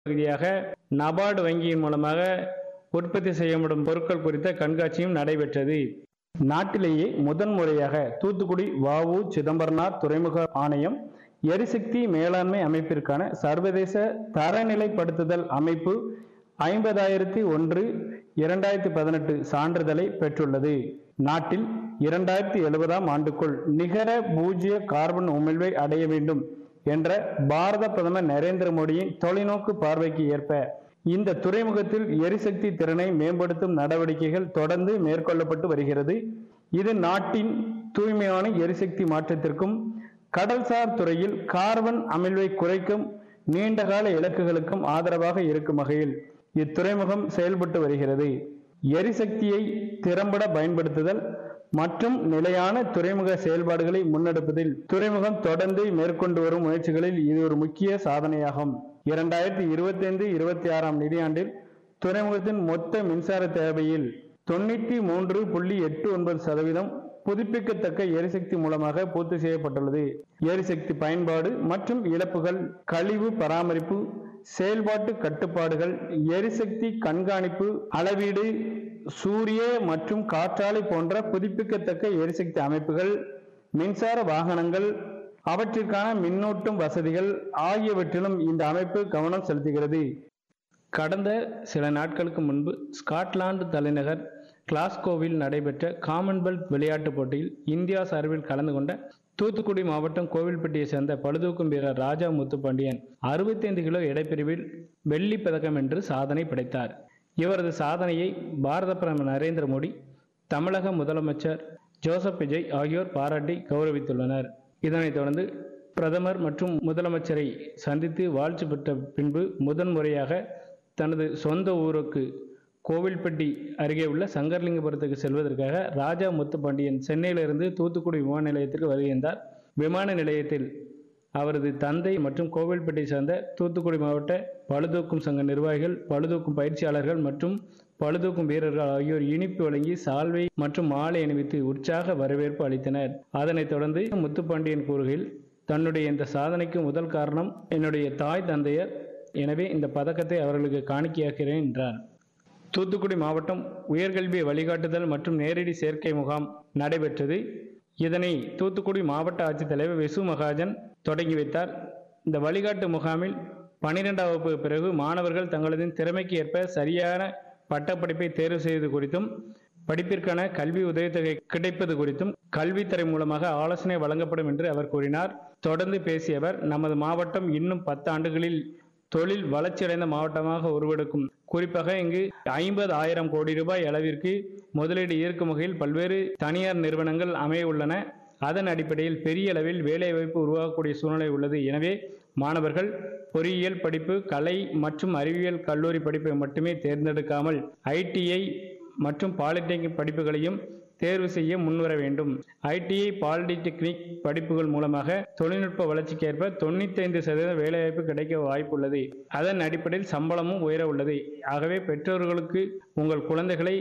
பகுதியாக நபார்டு வங்கியின் மூலமாக உற்பத்தி செய்யப்படும் பொருட்கள் குறித்த கண்காட்சியும் நடைபெற்றது நாட்டிலேயே முதன் முறையாக தூத்துக்குடி வஉ சிதம்பரனார் துறைமுக ஆணையம் எரிசக்தி மேலாண்மை அமைப்பிற்கான சர்வதேச தரநிலைப்படுத்துதல் அமைப்பு ஐம்பதாயிரத்தி ஒன்று இரண்டாயிரத்தி பதினெட்டு சான்றிதழை பெற்றுள்ளது நாட்டில் இரண்டாயிரத்தி எழுபதாம் ஆண்டுக்குள் நிகர பூஜ்ஜிய கார்பன் உமிழ்வை அடைய வேண்டும் என்ற பாரத பிரதமர் நரேந்திர மோடியின் தொலைநோக்கு பார்வைக்கு ஏற்ப இந்த துறைமுகத்தில் எரிசக்தி திறனை மேம்படுத்தும் நடவடிக்கைகள் தொடர்ந்து மேற்கொள்ளப்பட்டு வருகிறது இது நாட்டின் தூய்மையான எரிசக்தி மாற்றத்திற்கும் கடல்சார் துறையில் கார்பன் அமிழ்வை குறைக்கும் நீண்டகால இலக்குகளுக்கும் ஆதரவாக இருக்கும் வகையில் இத்துறைமுகம் செயல்பட்டு வருகிறது எரிசக்தியை திறம்பட பயன்படுத்துதல் மற்றும் நிலையான துறைமுக செயல்பாடுகளை முன்னெடுப்பதில் துறைமுகம் தொடர்ந்து மேற்கொண்டு வரும் முயற்சிகளில் இது ஒரு முக்கிய சாதனையாகும் இரண்டாயிரத்தி இருபத்தி ஐந்து இருபத்தி ஆறாம் நிதியாண்டில் துறைமுகத்தின் மொத்த மின்சார தேவையில் தொண்ணூற்றி மூன்று புள்ளி எட்டு ஒன்பது சதவீதம் புதுப்பிக்கத்தக்க எரிசக்தி மூலமாக பூர்த்தி செய்யப்பட்டுள்ளது எரிசக்தி பயன்பாடு மற்றும் இழப்புகள் கழிவு பராமரிப்பு செயல்பாட்டு கட்டுப்பாடுகள் எரிசக்தி கண்காணிப்பு அளவீடு சூரிய மற்றும் காற்றாலை போன்ற புதுப்பிக்கத்தக்க எரிசக்தி அமைப்புகள் மின்சார வாகனங்கள் அவற்றிற்கான மின்னூட்டும் வசதிகள் ஆகியவற்றிலும் இந்த அமைப்பு கவனம் செலுத்துகிறது கடந்த சில நாட்களுக்கு முன்பு ஸ்காட்லாந்து தலைநகர் கிளாஸ்கோவில் நடைபெற்ற காமன்வெல்த் விளையாட்டுப் போட்டியில் இந்தியா சார்பில் கலந்து கொண்ட தூத்துக்குடி மாவட்டம் கோவில்பட்டியை சேர்ந்த பளுதூக்கும் வீரர் ராஜா முத்துப்பாண்டியன் அறுபத்தைந்து கிலோ எடைப்பிரிவில் வெள்ளி பதக்கம் என்று சாதனை படைத்தார் இவரது சாதனையை பாரத பிரதமர் நரேந்திர மோடி தமிழக முதலமைச்சர் ஜோசப் விஜய் ஆகியோர் பாராட்டி கௌரவித்துள்ளனர் இதனைத் தொடர்ந்து பிரதமர் மற்றும் முதலமைச்சரை சந்தித்து வாழ்த்து பெற்ற பின்பு முதன்முறையாக தனது சொந்த ஊருக்கு கோவில்பட்டி அருகே உள்ள சங்கர்லிங்கபுரத்துக்கு செல்வதற்காக ராஜா முத்துப்பாண்டியன் சென்னையிலிருந்து தூத்துக்குடி விமான நிலையத்திற்கு வருகின்றார் விமான நிலையத்தில் அவரது தந்தை மற்றும் கோவில்பட்டியை சேர்ந்த தூத்துக்குடி மாவட்ட பளுதூக்கும் சங்க நிர்வாகிகள் பளுதூக்கும் பயிற்சியாளர்கள் மற்றும் பளுதூக்கும் வீரர்கள் ஆகியோர் இனிப்பு வழங்கி சால்வை மற்றும் மாலை அணிவித்து உற்சாக வரவேற்பு அளித்தனர் அதனைத் தொடர்ந்து முத்துப்பாண்டியன் கூறுகையில் தன்னுடைய இந்த சாதனைக்கு முதல் காரணம் என்னுடைய தாய் தந்தையர் எனவே இந்த பதக்கத்தை அவர்களுக்கு காணிக்கையாக்கிறேன் என்றார் தூத்துக்குடி மாவட்டம் உயர்கல்வி வழிகாட்டுதல் மற்றும் நேரடி சேர்க்கை முகாம் நடைபெற்றது இதனை தூத்துக்குடி மாவட்ட ஆட்சித்தலைவர் விசு மகாஜன் தொடங்கி வைத்தார் இந்த வழிகாட்டு முகாமில் பனிரெண்டாம் வகுப்பு பிறகு மாணவர்கள் தங்களது திறமைக்கு ஏற்ப சரியான பட்டப்படிப்பை தேர்வு செய்வது குறித்தும் படிப்பிற்கான கல்வி உதவித்தொகை கிடைப்பது குறித்தும் கல்வித்துறை மூலமாக ஆலோசனை வழங்கப்படும் என்று அவர் கூறினார் தொடர்ந்து பேசிய அவர் நமது மாவட்டம் இன்னும் பத்து ஆண்டுகளில் தொழில் வளர்ச்சியடைந்த மாவட்டமாக உருவெடுக்கும் குறிப்பாக இங்கு ஐம்பது ஆயிரம் கோடி ரூபாய் அளவிற்கு முதலீடு ஈர்க்கும் வகையில் பல்வேறு தனியார் நிறுவனங்கள் அமைய உள்ளன அதன் அடிப்படையில் பெரிய அளவில் வேலைவாய்ப்பு உருவாகக்கூடிய சூழ்நிலை உள்ளது எனவே மாணவர்கள் பொறியியல் படிப்பு கலை மற்றும் அறிவியல் கல்லூரி படிப்பை மட்டுமே தேர்ந்தெடுக்காமல் ஐடிஐ மற்றும் பாலிடெக்னிக் படிப்புகளையும் தேர்வு செய்ய முன்வர வேண்டும் ஐடிஐ பாலிடெக்னிக் படிப்புகள் மூலமாக தொழில்நுட்ப வளர்ச்சிக்கு ஏற்ப தொண்ணூத்தைந்து சதவீத வேலைவாய்ப்பு கிடைக்க வாய்ப்புள்ளது அதன் அடிப்படையில் சம்பளமும் உயர உள்ளது ஆகவே பெற்றோர்களுக்கு உங்கள் குழந்தைகளை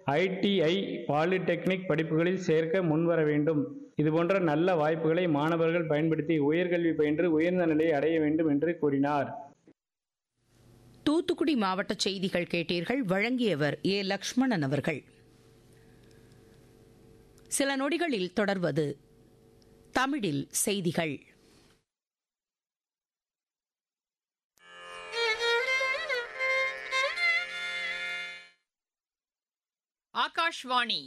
ஐடிஐ பாலிடெக்னிக் படிப்புகளில் சேர்க்க முன்வர வேண்டும் இதுபோன்ற நல்ல வாய்ப்புகளை மாணவர்கள் பயன்படுத்தி உயர்கல்வி பயின்று உயர்ந்த நிலையை அடைய வேண்டும் என்று கூறினார் தூத்துக்குடி மாவட்ட செய்திகள் கேட்டீர்கள் வழங்கியவர் ஏ லக்ஷ்மணன் அவர்கள் சில நொடிகளில் தொடர்வது தமிழில் செய்திகள் ஆகாஷ்வாணி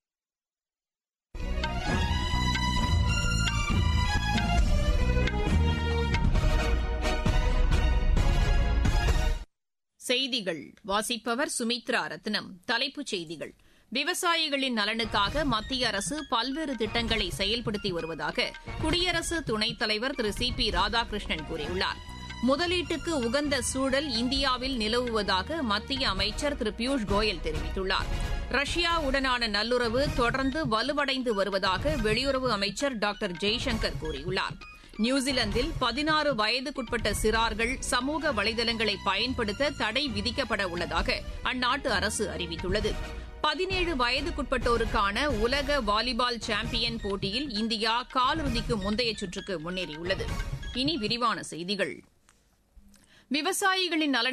செய்திகள் வாசிப்பவர் சுமித்ரா ரத்னம் தலைப்புச் செய்திகள் விவசாயிகளின் நலனுக்காக மத்திய அரசு பல்வேறு திட்டங்களை செயல்படுத்தி வருவதாக குடியரசு துணைத் தலைவர் திரு சி பி ராதாகிருஷ்ணன் கூறியுள்ளார் முதலீட்டுக்கு உகந்த சூழல் இந்தியாவில் நிலவுவதாக மத்திய அமைச்சர் திரு பியூஷ் கோயல் தெரிவித்துள்ளார் ரஷ்யாவுடனான நல்லுறவு தொடர்ந்து வலுவடைந்து வருவதாக வெளியுறவு அமைச்சர் டாக்டர் ஜெய்சங்கர் கூறியுள்ளார் நியூசிலாந்தில் பதினாறு வயதுக்குட்பட்ட சிறார்கள் சமூக வலைதளங்களை பயன்படுத்த தடை விதிக்கப்பட உள்ளதாக அந்நாட்டு அரசு அறிவித்துள்ளது பதினேழு வயதுக்குட்பட்டோருக்கான உலக வாலிபால் சாம்பியன் போட்டியில் இந்தியா காலிறுதிக்கு முந்தைய சுற்றுக்கு முன்னேறியுள்ளது இனி விரிவான செய்திகள் விவசாயிகளின் நலன்